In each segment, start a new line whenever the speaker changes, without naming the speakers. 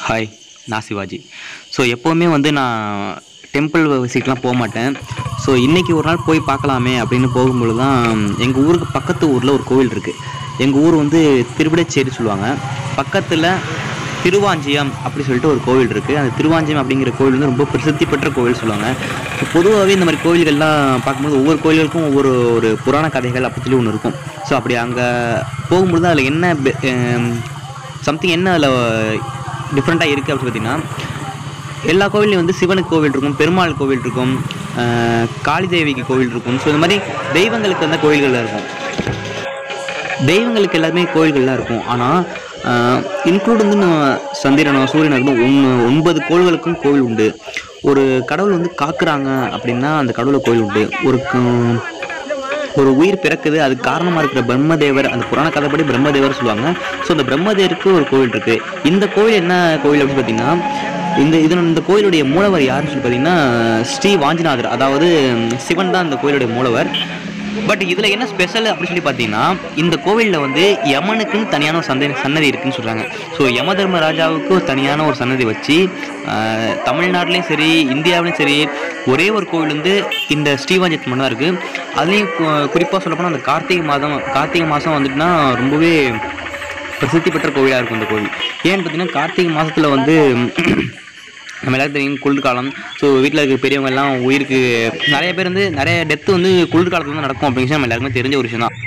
hi நான் Sivaji so எப்போவுமே வந்து நான் டெம்பிள் விசிட்லாம் போக மாட்டேன் ஸோ இன்றைக்கி ஒரு நாள் போய் பார்க்கலாமே அப்படின்னு போகும்பொழுது தான் எங்கள் ஊருக்கு பக்கத்து ஊரில் ஒரு கோவில் இருக்குது எங்கள் ஊர் வந்து திருவிடைச்சேரி சொல்லுவாங்க பக்கத்தில் திருவாஞ்சியம் அப்படி சொல்லிட்டு ஒரு கோவில் இருக்குது அந்த திருவாஞ்சியம் அப்படிங்கிற கோவில் வந்து ரொம்ப பிரசித்தி பெற்ற கோவில் சொல்லுவாங்க ஸோ பொதுவாகவே இந்த மாதிரி கோவில்கள்லாம் பார்க்கும்போது ஒவ்வொரு கோயில்களுக்கும் ஒவ்வொரு ஒரு புராண கதைகள் அப்படி சொல்லி ஒன்று இருக்கும் ஸோ அப்படி அங்கே போகும்பொழுது அதில் என்ன சம்திங் என்ன அதில் டிஃப்ரெண்ட்டாக இருக்குது அப்படின்னு பார்த்தீங்கன்னா எல்லா கோவில்லையும் வந்து சிவனுக்கு கோவில் இருக்கும் பெருமாள் கோவில் இருக்கும் அஹ் காளி தேவிக்கு கோவில் இருக்கும் ஸோ இந்த மாதிரி தெய்வங்களுக்கு வந்து கோவில்கள் இருக்கும் தெய்வங்களுக்கு எல்லாருமே கோயில்கள்லாம் இருக்கும் ஆனால் இன்க்ளூட் வந்து நம்ம சந்திரனோ சூரியனோ இருக்கும் ஒன்று ஒன்பது கோள்களுக்கும் கோவில் உண்டு ஒரு கடவுள் வந்து காக்குறாங்க அப்படின்னா அந்த கடவுளுக்கு கோயில் உண்டு ஒரு க- ஒரு உயிர் பிறக்குது அதுக்கு காரணமாக இருக்கிற பிரம்மதேவர் அந்த புராண கதைப்படி பிரம்மதேவர் சொல்லுவாங்க ஸோ அந்த பிரம்மதேவருக்கு ஒரு கோவில் இருக்குது இந்த கோவில் என்ன கோவில் அப்படின்னு பார்த்தீங்கன்னா இந்த இது இந்த கோயிலுடைய மூலவர் யாருன்னு சொல்லி பார்த்தீங்கன்னா ஸ்ரீ வாஞ்சிநாதர் அதாவது சிவன் தான் இந்த கோயிலுடைய மூலவர் பட் இதில் என்ன ஸ்பெஷல் அப்படின்னு சொல்லி பார்த்தீங்கன்னா இந்த கோவிலில் வந்து யமனுக்குன்னு தனியான ஒரு சந்தை சன்னதி இருக்குன்னு சொல்கிறாங்க ஸோ யம தர்மராஜாவுக்கு ஒரு தனியான ஒரு சன்னதி வச்சு ஆஹ், தமிழ்நாட்டிலையும் சரி இந்தியாவிலையும் சரி ஒரே ஒரு கோவில் வந்து இந்த ஸ்ரீவாஞ்சத் மட்டும் தான் இருக்குது அதுலேயும் குறிப்பாக சொல்லப்போனால் அந்த கார்த்திகை மாதம் கார்த்திகை மாதம் வந்துட்டுனா ரொம்பவே பிரசித்தி பெற்ற கோவிலாக இருக்கும் இந்த கோவில் ஏன்னு பார்த்தீங்கன்னா கார்த்திகை மாதத்தில் வந்து நம்ம எல்லாரும் தெரியும் குளிர்காலம் ஸோ வீட்டில் இருக்க பெரியவங்க எல்லாம் உயிருக்கு நிறைய பேர் வந்து நிறைய டெத்து வந்து குளிர்காலத்தில் தான் நடக்கும் அப்படிங்கிற விஷயம் நம்ம எல்லாருக்குமே தெரிஞ்ச ஒரு விஷயம் தான்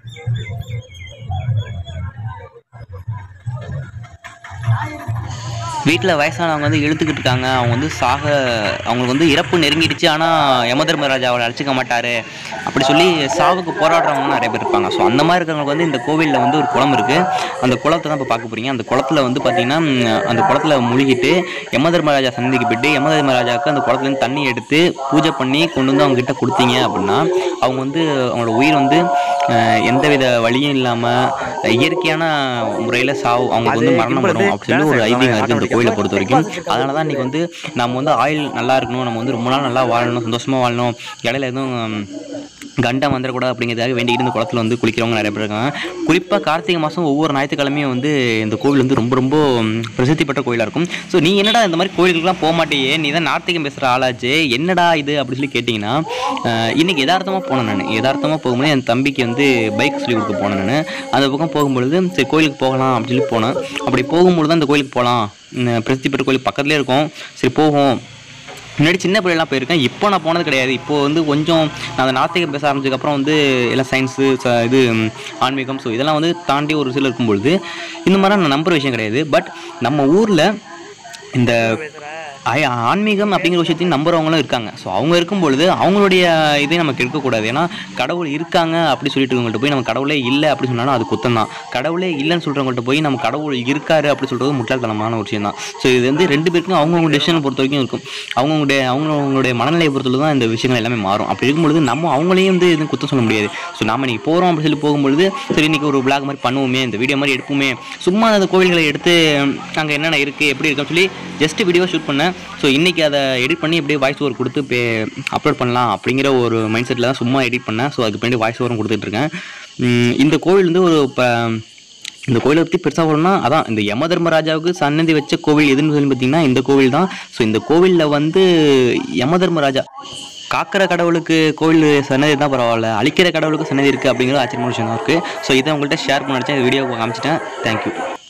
வீட்டில் வயசானவங்க வந்து இழுத்துக்கிட்டு இருக்காங்க அவங்க வந்து சாக அவங்களுக்கு வந்து இறப்பு நெருங்கிடுச்சு ஆனால் யமதர்மராஜா அவளை அழைச்சிக்க மாட்டாரு அப்படி சொல்லி சாவுக்கு போராடுறவங்க நிறைய பேர் இருப்பாங்க ஸோ அந்த மாதிரி இருக்கிறவங்களுக்கு வந்து இந்த கோவிலில் வந்து ஒரு குளம் இருக்குது அந்த குளத்தை தான் இப்போ பார்க்க போகிறீங்க அந்த குளத்துல வந்து பார்த்தீங்கன்னா ம், அந்த குளத்துல முழுகிட்டு யமதர்மராஜா சந்திக்கு போயிட்டு யமதர்மராஜாவுக்கு அந்த குளத்துலேருந்து தண்ணி எடுத்து பூஜை பண்ணி கொண்டு வந்து அவங்க கிட்ட கொடுத்தீங்க அப்படின்னா அவங்க வந்து அவங்களோட உயிர் வந்து அஹ், எந்தவித வழியும் இல்லாமல் இயற்கையான முறையில் சாவு அவங்களுக்கு வந்து மரணம் வரும் அப்படின்னு சொல்லி ஒரு ஐதீகம் இருக்குது இந்த கோயிலை பொறுத்த வரைக்கும் அதனால தான் இன்றைக்கி வந்து நம்ம வந்து ஆயுள் நல்லா இருக்கணும் நம்ம வந்து ரொம்ப நாள் நல்லா வாழணும் சந்தோஷமாக வாழணும் இடையில எதுவும் ம், கண்டம் வந்துடக்கூடாது அப்படிங்கிறதுக்காக வேண்டிக்கிட்டு இந்த குளத்துல வந்து குளிக்கிறவங்க நிறைய பேர் இருக்காங்க குறிப்பாக கார்த்திகை மாதம் ஒவ்வொரு ஞாயிற்றுக்கிழமையும் வந்து இந்த கோவில் வந்து ரொம்ப ரொம்ப ம், பிரசித்தி பெற்ற கோயிலாக இருக்கும் ஸோ நீ என்னடா இந்த மாதிரி கோயிலுக்குலாம் போக மாட்டேயே நீ தான் நார்த்திகம் பேசுகிற ஆளாச்சு என்னடா இது அப்படி சொல்லி கேட்டிங்கன்னா அஹ், இன்னைக்கு யதார்த்தமாக போனேன் நான் யதார்த்தமாக போகும்போது என் தம்பிக்கு வந்து பைக் சொல்லி கொடுக்க போனேன் நான் அந்த பக்கம் போகும்பொழுது சரி கோயிலுக்கு போகலாம் அப்படின்னு சொல்லி போனேன் அப்படி போகும்பொழுது தான் இந்த கோயிலுக்கு போகலாம் பிரசித்தி பெற்ற கோயில் பக்கத்துலேயே இருக்கும் சரி போவோம் முன்னாடி சின்ன பிள்ளைலாம் போயிருக்கேன் இப்போ நான் போனது கிடையாது இப்போ வந்து கொஞ்சம் நான் அந்த நாத்திகம் பேச ஆரம்பிச்சதுக்கப்புறம் வந்து எல்லாம் சயின்ஸு இது ம், ஆன்மீகம் ஸோ இதெல்லாம் வந்து தாண்டி ஒரு சில இருக்கும்பொழுது இந்த மாதிரி நான் நம்புற விஷயம் கிடையாது பட் நம்ம ஊரில் இந்த ஆய- ஆன்மீகம் அப்படிங்கிற விஷயத்தையும் நம்புறவங்களும் இருக்காங்க ஸோ அவங்க இருக்கும் பொழுது அவங்களுடைய இதை நமக்கு இருக்கக்கூடாது ஏன்னா கடவுள் இருக்காங்க அப்படி சொல்லிட்டு இருக்கவங்கள்ட்ட போய் நம்ம கடவுளே இல்லை அப்படி சொன்னாலும் அது குத்தம் தான் கடவுளே இல்லைன்னு சொல்கிறவங்கள்ட்ட போய் நம்ம கடவுள் இருக்காரு அப்படி சொல்கிறது முட்டாள்தனமான ஒரு விஷயம் தான் ஸோ இது வந்து ரெண்டு பேருக்கும் அவங்கவுங்க டெசிஷனை பொறுத்த வரைக்கும் இருக்கும் அவங்கவுங்களுடைய அவங்கவுங்களுடைய மனநிலையை பொறுத்தவரை தான் இந்த விஷயங்கள் எல்லாமே மாறும் அப்படி இருக்கும்பொழுது நம்ம அவங்களையும் வந்து எதுவும் குத்தம் சொல்ல முடியாது ஸோ நாம இன்னைக்கு போகிறோம் அப்படி சொல்லி போகும்பொழுது சரி இன்னைக்கு ஒரு பிளாக் மாதிரி பண்ணுவோமே இந்த வீடியோ மாதிரி எடுப்போமே சும்மா அந்த கோவில்களை எடுத்து அங்கே என்னென்ன இருக்குது எப்படி இருக்குன்னு சொல்லி ஜஸ்ட் வீடியோ ஷூட் பண்ணேன் ஸோ இன்றைக்கி அதை எடிட் பண்ணி அப்படியே வாய்ஸ் ஓவர் கொடுத்து பே அப்லோட் பண்ணலாம் அப்படிங்கிற ஒரு மைண்ட் செட்டில் தான் சும்மா எடிட் பண்ணேன் ஸோ அதுக்கு பின்னாடி வாய்ஸ் ஓவரும் கொடுத்துட்ருக்கேன் இந்த கோவில் வந்து ஒரு இப்போ இந்த கோயிலை பற்றி பெருசாக சொல்லணும்னா அதான் இந்த யம தர்மராஜாவுக்கு சன்னதி வச்ச கோவில் எதுன்னு சொல்லி பார்த்தீங்கன்னா இந்த கோவில் தான் ஸோ இந்த கோவிலில் வந்து யம தர்மராஜா காக்கிற கடவுளுக்கு கோவில் சன்னதி தான் பரவாயில்ல அழிக்கிற கடவுளுக்கு சன்னதி இருக்குது அப்படிங்கிற ஆச்சரியமான விஷயம் தான் இருக்குது ஸோ இதை உங்கள்கிட்ட ஷேர் பண்ண நினச்சேன் இந்த வீடியோ காமிச்சிட்டேன் தேங்க்யூ